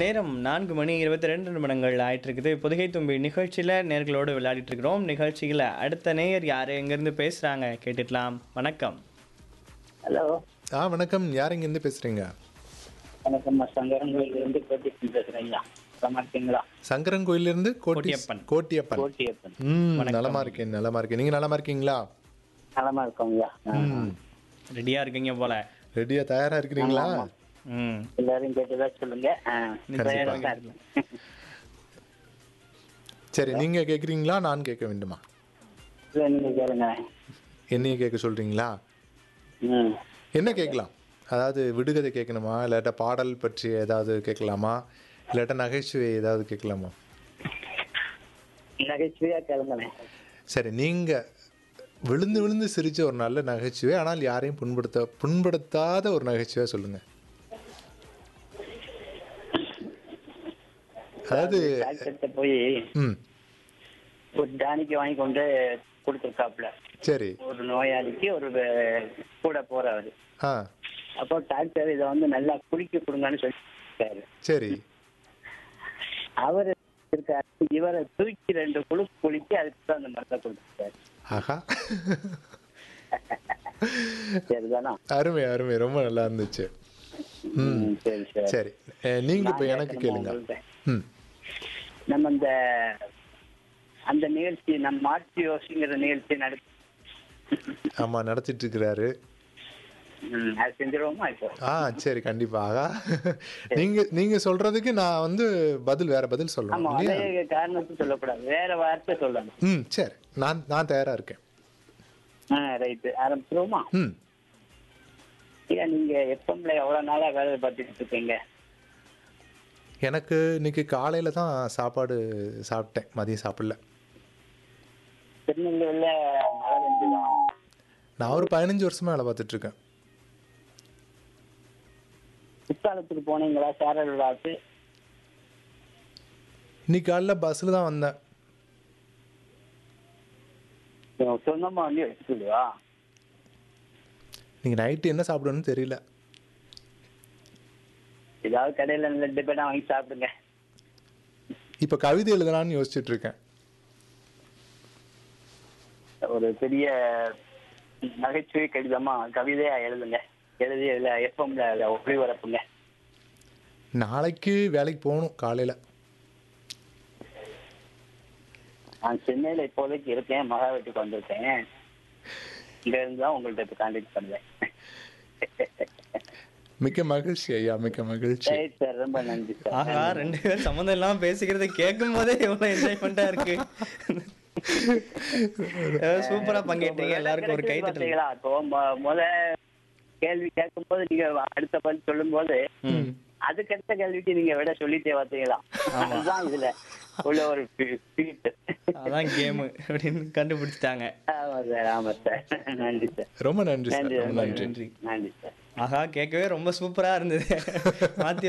நேரம் நான்கு மணி இருபத்தி ரெண்டு நிமிடங்கள் ஆயிட்டு இருக்குது புதுகை தும்பி நிகழ்ச்சியில் நேர்களோடு விளையாடிட்டு இருக்கிறோம் நிகழ்ச்சியில் அடுத்த நேயர் யார் எங்கேருந்து பேசுகிறாங்க கேட்டுக்கலாம் வணக்கம் ஹலோ ஆ வணக்கம் யார் இங்கேருந்து பேசுகிறீங்க வணக்கம் சங்கரங்கோயிலிருந்து கோட்டியப்பன் பேசுறேன் ஐயா நலமா இருக்கீங்களா சங்கரன் கோயிலிருந்து கோட்டி கோட்டியப்பன். கோட்டியப்பன் கோட்டியப்பன் ம் நலமா இருக்கேன் நலமா இருக்கேன் நீங்க நலமா இருக்கீங்களா நலமா இருக்கோம் ஐயா ம் ரெடியாக இருக்கீங்க போல ரெடியா தயாரா இருக்கிறீங்களா ம் எல்லாரும் கேட்டதா சொல்லுங்க ஆ, தயாரா தான் இருக்கேன். சரி நீங்க கேக்குறீங்களா நான் கேட்க வேண்டுமா இல்ல, நீங்க கேளுங்க என்னைய கேட்க சொல்றீங்களா ம் என்ன கேட்கலாம் அதாவது விடுகதை கேட்கணுமா இல்லாட்டா பாடல் பற்றி ஏதாவது கேட்கலாமா இல்லாட்டா நகைச்சுவை ஏதாவது கேட்கலாமா நகைச்சுவையா கேளுங்களேன் சரி நீங்க விழுந்து விழுந்து சிரிச்ச ஒரு நல்ல நகைச்சுவை ஆனால் யாரையும் புண்படுத்த புண்படுத்தாத ஒரு நகைச்சுவை சொல்லுங்க அதாவது டாக்டர்கிட்ட போய் ம் ஒரு டானிக்கு வாங்கி கொண்டு கொடுத்துருக்காப்புல சரி ஒரு நோயாளிக்கு ஒரு வே- கூட போறவரு ஆ அப்போ டாக்டர் இதை வந்து நல்லா குளிக்க கொடுங்கன்னு சொல்லியிருக்காரு சரி அவர் இருக்காரு இவரை தூக்கி ரெண்டு குழு குளிக்க அதுக்கு தான் அந்த மருந்தை கொடுத்துருக்காரு ஆஹா சரிதானா அருமை அருமை ரொம்ப நல்லா இருந்துச்சு ம், சரி சரி சரி அஹ், நீங்க இப்ப நான் எனக்கு கேட்கணுமா கேளுங்க உங்கள்ட்ட? ம் நம்ம இந்த அந்த நிகழ்ச்சி நம்ம மாற்றி யோசிங்கிற நிகழ்ச்சி நடத்தி ஆமா நடத்திட்டு இருக்கிறாரு ம், அது செஞ்சிருவோமா இப்போ ஆ சரி கண்டிப்பா ஆகா நீங்க நீங்க சொல்றதுக்கு நான் வந்து பதில் வேற பதில் சொல்லணும் ஆமா இல்லையா அதே காரணத்தை சொல்லக்கூடாது வேற வார்த்தை சொல்லணும் ம் சரி நான் நான் தயாரா இருக்கேன் ஆ ரைட்டு ஆரம்பிச்சிருவோமா ம் ஐயா நீங்க எப்பம்ல எவ்வளவு நாளா வேலை பார்த்துட்டு இருக்கீங்க எனக்கு இன்னைக்கு காலையில தான் சாப்பாடு சாப்பிட்டேன் மதியம் சாப்பிடல திருநெல்வேலியில மழை பெஞ்சுதான் நான் ஒரு பதினஞ்சு வருஷமா வேலை பார்த்துட்டு இருக்கேன் குற்றாலத்துக்கு போனீங்களா சேரல் விழாக்கு இன்னைக்கு காலைல பஸ்ல தான் வந்தேன் சொந்தமா வந்து எடுத்துக்கிடுவா நீங்க நைட்டு என்ன சாப்பிடணும்னு தெரியல ஏதாவது கடையில நல்ல டிபெண்டா வாங்கி சாப்பிடுங்க இப்ப கவிதை எழுதலாம்னு யோசிச்சுட்டு இருக்கேன் ஒரு பெரிய நகைச்சுவை கடிதமா கவிதையா எழுதுங்க எழுதி இதுல எஃப்எம்ல ஒளிபரப்புங்க நாளைக்கு வேலைக்கு போகணும் காலையில நான் சென்னையில இப்போதைக்கு இருக்கேன் மகா வீட்டுக்கு வந்திருக்கேன் இங்க இருந்து தான் உங்கள்ட்ட இப்ப கான்டாக்ட் பண்ணுவேன் மிக்க மகிழ்ச்சி ஐயா மிக்க மகிழ்ச்சி சரி சார் ரொம்ப நன்றி சார் ஆஹா ரெண்டு பேரும் சம்மந்தம் இல்லாமல் பேசிக்கிறத கேட்கும் போதே எவ்வளோ என்ஜாய்மெண்ட்டாக இருக்கு சூப்பராக பங்கேற்றீங்க எல்லாருக்கும் ஒரு கை தட்டல் பாத்தீங்களா இப்போ மொ- முத கேள்வி கேட்கும் போது நீங்க அடுத்த பதில் சொல்லும் போது ம் அதுக்கு அடுத்த கேள்விக்கு நீங்க விட சொல்லிட்டே பாத்தீங்களா அதுதான் இதுல உள்ள ஒரு ஸ்பீட் அதான் கேமு அப்படின்னு கண்டுபிடிச்சிட்டாங்க ஆமா சார் ஆமா சார் நன்றி சார் ரொம்ப நன்றி சார் நன்றி ரொம்ப ரொம்ப நன்றி நன்றி நன்றி சார் ஆஹா கேட்கவே ரொம்ப சூப்பரா இருந்தது மாத்தி